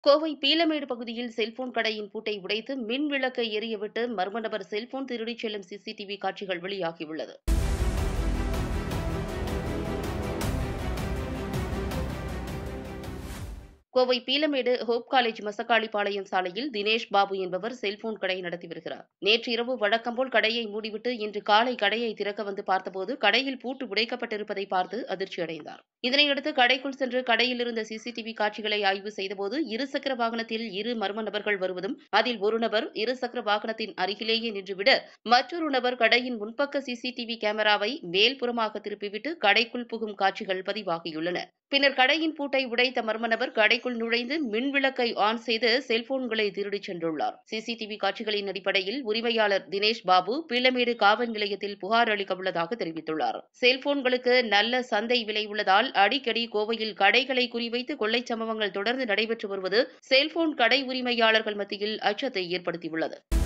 கோவை பீலமேடு பகுதியில் செல்போன் கடையின் பூட்டை உடைத்து மின் விளக்கை எரியவிட்டு மர்ம நபர் செல்போன் திருடிச் செல்லும் சிசிடிவி காட்சிகள் வெளியாகியுள்ளது கோவை பீலமேடு ஹோப் காலேஜ் மசக்காளிப்பாளையம் சாலையில் தினேஷ் பாபு என்பவர் செல்போன் கடை நடத்தி வருகிறார் நேற்று இரவு வழக்கம்போல் கடையை மூடிவிட்டு இன்று காலை கடையை திறக்க வந்து பார்த்தபோது கடையில் பூட்டு உடைக்கப்பட்டிருப்பதை பார்த்து அதிர்ச்சியடைந்தார் இதனையடுத்து கடைக்குள் சென்று கடையில் இருந்த சிசிடிவி காட்சிகளை ஆய்வு செய்தபோது இருசக்கர வாகனத்தில் இரு மர்ம நபர்கள் வருவதும் அதில் ஒரு நபர் இருசக்கர வாகனத்தின் அருகிலேயே நின்றுவிட மற்றொரு நபர் கடையின் முன்பக்க சிசிடிவி கேமராவை மேல்புறமாக திருப்பிவிட்டு கடைக்குள் புகும் காட்சிகள் பதிவாகியுள்ளன பின்னர் கடையின் பூட்டை உடைத்த மர்ம நபர் கடைக்குள் நுழைந்து மின் விளக்கை ஆன் செய்து செல்போன்களை திருடிச் சென்றுள்ளார் சிசிடிவி காட்சிகளின் அடிப்படையில் உரிமையாளர் தினேஷ் பாபு பிள்ளமேடு காவல் நிலையத்தில் புகார் அளிக்க உள்ளதாக தெரிவித்துள்ளார் செல்போன்களுக்கு நல்ல சந்தை விலை உள்ளதால் அடிக்கடி கோவையில் கடைகளை குறிவைத்து கொள்ளைச் சம்பவங்கள் தொடர்ந்து நடைபெற்று வருவது செல்போன் கடை உரிமையாளர்கள் மத்தியில் அச்சத்தை ஏற்படுத்தியுள்ளது